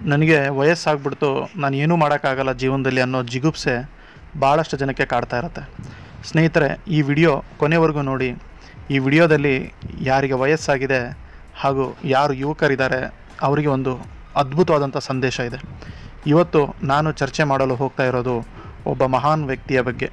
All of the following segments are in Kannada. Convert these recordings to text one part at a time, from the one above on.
ನನಗೆ ವಯಸ್ಸಾಗ್ಬಿಡ್ತು ನಾನು ಏನೂ ಮಾಡೋಕ್ಕಾಗಲ್ಲ ಜೀವನದಲ್ಲಿ ಅನ್ನೋ ಜಿಗುಪ್ಸೆ ಭಾಳಷ್ಟು ಜನಕ್ಕೆ ಕಾಡ್ತಾ ಇರುತ್ತೆ ಸ್ನೇಹಿತರೆ ಈ ವಿಡಿಯೋ ಕೊನೆವರೆಗೂ ನೋಡಿ ಈ ವಿಡಿಯೋದಲ್ಲಿ ಯಾರಿಗೆ ವಯಸ್ಸಾಗಿದೆ ಹಾಗೂ ಯಾರು ಯುವಕರಿದ್ದಾರೆ ಅವರಿಗೆ ಒಂದು ಅದ್ಭುತವಾದಂಥ ಸಂದೇಶ ಇದೆ ಇವತ್ತು ನಾನು ಚರ್ಚೆ ಮಾಡಲು ಹೋಗ್ತಾ ಇರೋದು ಒಬ್ಬ ಮಹಾನ್ ವ್ಯಕ್ತಿಯ ಬಗ್ಗೆ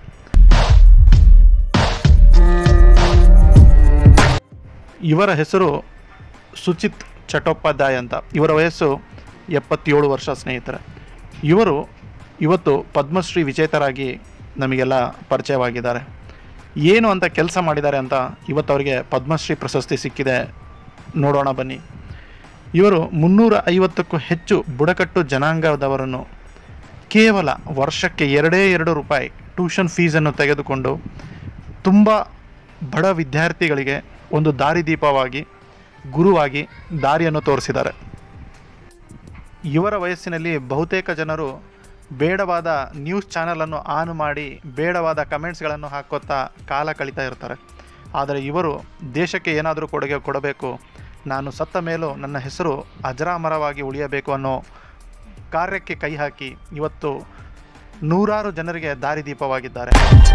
ಇವರ ಹೆಸರು ಸುಚಿತ್ ಚಟ್ಟೋಪಾಧ್ಯಾಯ ಅಂತ ಇವರ ವಯಸ್ಸು ಎಪ್ಪತ್ತೇಳು ವರ್ಷ ಸ್ನೇಹಿತರೆ ಇವರು ಇವತ್ತು ಪದ್ಮಶ್ರೀ ವಿಜೇತರಾಗಿ ನಮಗೆಲ್ಲ ಪರಿಚಯವಾಗಿದ್ದಾರೆ ಏನು ಅಂತ ಕೆಲಸ ಮಾಡಿದ್ದಾರೆ ಅಂತ ಇವತ್ತು ಅವರಿಗೆ ಪದ್ಮಶ್ರೀ ಪ್ರಶಸ್ತಿ ಸಿಕ್ಕಿದೆ ನೋಡೋಣ ಬನ್ನಿ ಇವರು ಮುನ್ನೂರ ಐವತ್ತಕ್ಕೂ ಹೆಚ್ಚು ಬುಡಕಟ್ಟು ಜನಾಂಗದವರನ್ನು ಕೇವಲ ವರ್ಷಕ್ಕೆ ಎರಡೇ ಎರಡು ರೂಪಾಯಿ ಟ್ಯೂಷನ್ ಫೀಸನ್ನು ತೆಗೆದುಕೊಂಡು ತುಂಬ ಬಡ ವಿದ್ಯಾರ್ಥಿಗಳಿಗೆ ಒಂದು ದಾರಿದೀಪವಾಗಿ ಗುರುವಾಗಿ ದಾರಿಯನ್ನು ತೋರಿಸಿದ್ದಾರೆ ಇವರ ವಯಸ್ಸಿನಲ್ಲಿ ಬಹುತೇಕ ಜನರು ಬೇಡವಾದ ನ್ಯೂಸ್ ಚಾನಲನ್ನು ಆನ್ ಮಾಡಿ ಬೇಡವಾದ ಕಮೆಂಟ್ಸ್ಗಳನ್ನು ಹಾಕೋತಾ ಕಾಲ ಕಳೀತಾ ಇರ್ತಾರೆ ಆದರೆ ಇವರು ದೇಶಕ್ಕೆ ಏನಾದರೂ ಕೊಡುಗೆ ಕೊಡಬೇಕು ನಾನು ಸತ್ತ ಮೇಲೂ ನನ್ನ ಹೆಸರು ಅಜರಾಮರವಾಗಿ ಉಳಿಯಬೇಕು ಅನ್ನೋ ಕಾರ್ಯಕ್ಕೆ ಕೈ ಹಾಕಿ ಇವತ್ತು ನೂರಾರು ಜನರಿಗೆ ದಾರಿದೀಪವಾಗಿದ್ದಾರೆ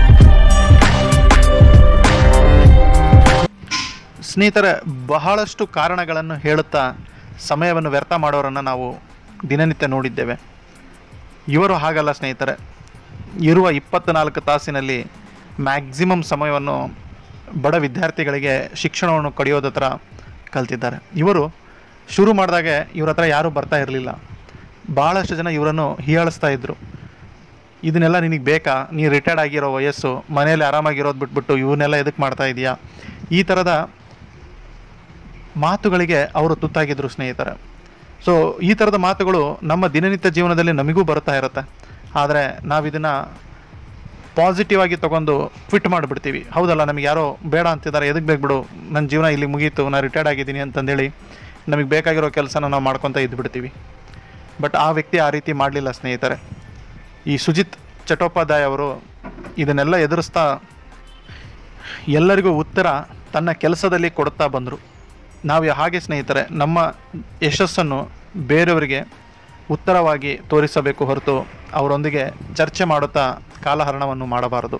ಸ್ನೇಹಿತರೆ ಬಹಳಷ್ಟು ಕಾರಣಗಳನ್ನು ಹೇಳುತ್ತಾ ಸಮಯವನ್ನು ವ್ಯರ್ಥ ಮಾಡೋರನ್ನು ನಾವು ದಿನನಿತ್ಯ ನೋಡಿದ್ದೇವೆ ಇವರು ಹಾಗಲ್ಲ ಸ್ನೇಹಿತರೆ ಇರುವ ಇಪ್ಪತ್ತ್ನಾಲ್ಕು ತಾಸಿನಲ್ಲಿ ಮ್ಯಾಕ್ಸಿಮಮ್ ಸಮಯವನ್ನು ಬಡ ವಿದ್ಯಾರ್ಥಿಗಳಿಗೆ ಶಿಕ್ಷಣವನ್ನು ಕಡಿಯೋದ ಹತ್ರ ಕಲ್ತಿದ್ದಾರೆ ಇವರು ಶುರು ಮಾಡಿದಾಗೆ ಇವ್ರ ಹತ್ರ ಯಾರೂ ಬರ್ತಾ ಇರಲಿಲ್ಲ ಭಾಳಷ್ಟು ಜನ ಇವರನ್ನು ಹೀಯಾಳಿಸ್ತಾ ಇದ್ದರು ಇದನ್ನೆಲ್ಲ ನಿನಗೆ ಬೇಕಾ ನೀ ರಿಟೈರ್ಡ್ ಆಗಿರೋ ವಯಸ್ಸು ಮನೇಲಿ ಆರಾಮಾಗಿರೋದು ಬಿಟ್ಬಿಟ್ಟು ಇವನ್ನೆಲ್ಲ ಎದಕ್ಕೆ ಮಾಡ್ತಾ ಇದೆಯಾ ಈ ಥರದ ಮಾತುಗಳಿಗೆ ಅವರು ತುತ್ತಾಗಿದ್ದರು ಸ್ನೇಹಿತರೆ ಸೊ ಈ ಥರದ ಮಾತುಗಳು ನಮ್ಮ ದಿನನಿತ್ಯ ಜೀವನದಲ್ಲಿ ನಮಗೂ ಬರ್ತಾ ಇರುತ್ತೆ ಆದರೆ ನಾವು ಇದನ್ನು ಪಾಸಿಟಿವ್ ಆಗಿ ತೊಗೊಂಡು ಕ್ವಿಟ್ ಮಾಡಿಬಿಡ್ತೀವಿ ಹೌದಲ್ಲ ನಮಗೆ ಯಾರೋ ಬೇಡ ಅಂತಿದ್ದಾರೆ ಎದಕ್ಕೆ ಬೇಕು ಬಿಡು ನನ್ನ ಜೀವನ ಇಲ್ಲಿ ಮುಗೀತು ನಾನು ರಿಟೈರ್ಡ್ ಆಗಿದ್ದೀನಿ ಅಂತಂದೇಳಿ ನಮಗೆ ಬೇಕಾಗಿರೋ ಕೆಲಸನ ನಾವು ಮಾಡ್ಕೊತ ಇದ್ದುಬಿಡ್ತೀವಿ ಬಟ್ ಆ ವ್ಯಕ್ತಿ ಆ ರೀತಿ ಮಾಡಲಿಲ್ಲ ಸ್ನೇಹಿತರೆ ಈ ಸುಜಿತ್ ಚಟ್ಟೋಪಾಧ್ಯಾಯ ಅವರು ಇದನ್ನೆಲ್ಲ ಎದುರಿಸ್ತಾ ಎಲ್ಲರಿಗೂ ಉತ್ತರ ತನ್ನ ಕೆಲಸದಲ್ಲಿ ಕೊಡುತ್ತಾ ಬಂದರು ನಾವು ಹಾಗೆ ಸ್ನೇಹಿತರೆ ನಮ್ಮ ಯಶಸ್ಸನ್ನು ಬೇರೆಯವರಿಗೆ ಉತ್ತರವಾಗಿ ತೋರಿಸಬೇಕು ಹೊರತು ಅವರೊಂದಿಗೆ ಚರ್ಚೆ ಮಾಡುತ್ತಾ ಕಾಲಹರಣವನ್ನು ಮಾಡಬಾರದು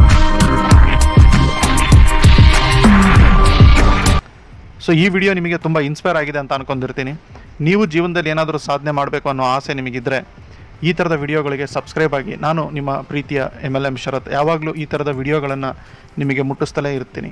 ಸೊ ಈ ವಿಡಿಯೋ ನಿಮಗೆ ತುಂಬ ಇನ್ಸ್ಪೈರ್ ಆಗಿದೆ ಅಂತ ಅನ್ಕೊಂಡಿರ್ತೀನಿ ನೀವು ಜೀವನದಲ್ಲಿ ಏನಾದರೂ ಸಾಧನೆ ಮಾಡಬೇಕು ಅನ್ನೋ ಆಸೆ ನಿಮಗಿದ್ದರೆ ಈ ಥರದ ವಿಡಿಯೋಗಳಿಗೆ ಸಬ್ಸ್ಕ್ರೈಬ್ ಆಗಿ ನಾನು ನಿಮ್ಮ ಪ್ರೀತಿಯ ಎಮ್ ಎಲ್ ಎಂ ಶರತ್ ಯಾವಾಗಲೂ ಈ ಥರದ ವಿಡಿಯೋಗಳನ್ನು ನಿಮಗೆ ಮುಟ್ಟಿಸ್ತಲೇ ಇರ್ತೀನಿ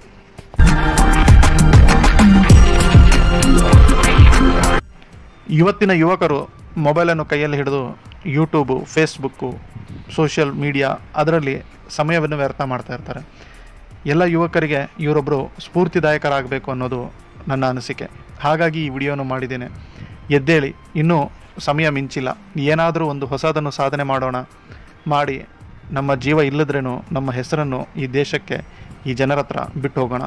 ಇವತ್ತಿನ ಯುವಕರು ಮೊಬೈಲನ್ನು ಕೈಯಲ್ಲಿ ಹಿಡಿದು ಯೂಟ್ಯೂಬು ಫೇಸ್ಬುಕ್ಕು ಸೋಷಿಯಲ್ ಮೀಡಿಯಾ ಅದರಲ್ಲಿ ಸಮಯವನ್ನು ವ್ಯರ್ಥ ಮಾಡ್ತಾ ಇರ್ತಾರೆ ಎಲ್ಲ ಯುವಕರಿಗೆ ಇವರೊಬ್ಬರು ಸ್ಫೂರ್ತಿದಾಯಕರಾಗಬೇಕು ಅನ್ನೋದು ನನ್ನ ಅನಿಸಿಕೆ ಹಾಗಾಗಿ ಈ ವಿಡಿಯೋನು ಮಾಡಿದ್ದೇನೆ ಎದ್ದೇಳಿ ಇನ್ನೂ ಸಮಯ ಮಿಂಚಿಲ್ಲ ಏನಾದರೂ ಒಂದು ಹೊಸದನ್ನು ಸಾಧನೆ ಮಾಡೋಣ ಮಾಡಿ ನಮ್ಮ ಜೀವ ಇಲ್ಲದ್ರೇನು ನಮ್ಮ ಹೆಸರನ್ನು ಈ ದೇಶಕ್ಕೆ ಈ ಜನರ ಹತ್ರ ಬಿಟ್ಟು ಹೋಗೋಣ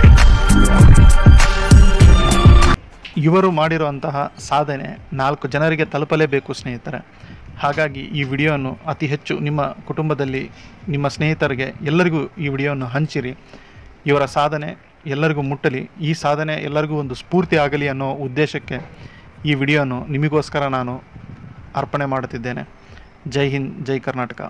ಇವರು ಮಾಡಿರುವಂತಹ ಸಾಧನೆ ನಾಲ್ಕು ಜನರಿಗೆ ತಲುಪಲೇಬೇಕು ಸ್ನೇಹಿತರೆ ಹಾಗಾಗಿ ಈ ವಿಡಿಯೋವನ್ನು ಅತಿ ಹೆಚ್ಚು ನಿಮ್ಮ ಕುಟುಂಬದಲ್ಲಿ ನಿಮ್ಮ ಸ್ನೇಹಿತರಿಗೆ ಎಲ್ಲರಿಗೂ ಈ ವಿಡಿಯೋವನ್ನು ಹಂಚಿರಿ ಇವರ ಸಾಧನೆ ಎಲ್ಲರಿಗೂ ಮುಟ್ಟಲಿ ಈ ಸಾಧನೆ ಎಲ್ಲರಿಗೂ ಒಂದು ಸ್ಫೂರ್ತಿ ಆಗಲಿ ಅನ್ನೋ ಉದ್ದೇಶಕ್ಕೆ ಈ ವಿಡಿಯೋನು ನಿಮಗೋಸ್ಕರ ನಾನು ಅರ್ಪಣೆ ಮಾಡುತ್ತಿದ್ದೇನೆ ಜೈ ಹಿಂದ್ ಜೈ ಕರ್ನಾಟಕ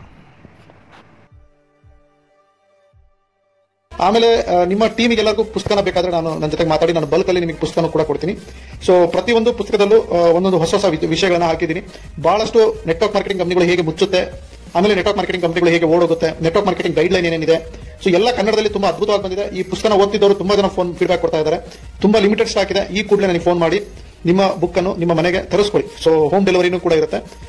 ಆಮೇಲೆ ಆ, ನಿಮ್ಮ ಟೀಮಿಗೆ ಎಲ್ಲರಿಗೂ ಪುಸ್ತಕ ಬೇಕಾದ್ರೆ ನಾನು ನನ್ನ ಜೊತೆ ಮಾತಾಡಿ ನಾನು ಬಲ್ಕಲ್ಲಿ ನಿಮಗೆ ಪುಸ್ತಕ ಕೂಡ ಕೊಡ್ತೀನಿ ಸೊ ಪ್ರತಿಯೊಂದು ಪುಸ್ತಕದಲ್ಲೂ ಆ, ಒಂದೊಂದು ಹೊಸ ಹೊಸ ವಿ- ವಿಷಯಗಳನ್ನ ಹಾಕಿದ್ದೀನಿ ಬಹಳಷ್ಟು ನೆಟ್ವರ್ಕ್ ಮಾರ್ಕೆಟಿಂಗ್ ಕಂಪನಿಗಳು ಹೇಗೆ ಮುಚ್ಚುತ್ತೆ ಆಮೇಲೆ ನೆಟ್ವರ್ಕ್ ಮಾರ್ಕೆಟಿಂಗ್ ಕಂಪನಿಗಳು ಹೇಗೆ ಓಡೋಗುತ್ತೆ ನೆಟ್ವರ್ಕ್ ಮಾರ್ಕೆಟಿಂಗ್ ಗೈಡ್ ಲೈನ್ ಏನೇನಿದೆ ಸೊ ಎಲ್ಲ ಕನ್ನಡದಲ್ಲಿ ತುಂಬಾ ಅದ್ಭುತವಾಗಿ ಬಂದಿದೆ ಈ ಪುಸ್ತಕ ಓದ್ತಿದ್ದವರು ತುಂಬಾ ಜನ ಫೋನ್ ಫೀಡ್ಬ್ಯಾಕ್ ಕೊಡ್ತಾ ಇದ್ದಾರೆ ತುಂಬಾ ಲಿಮಿಟೆಡ್ ಸ್ಟಾಕ್ ಇದೆ ಈ ಕೂಡಲೇ ನನಗೆ ಫೋನ್ ಮಾಡಿ ನಿಮ್ಮ ಬುಕ್ ಅನ್ನು ನಿಮ್ಮ ಮನೆಗೆ ತರಿಸ್ಕೊಳ್ಳಿ ಸೊ ಹೋಮ್ ಡೆಲಿವರಿನೂ ಕೂಡ ಇರುತ್ತೆ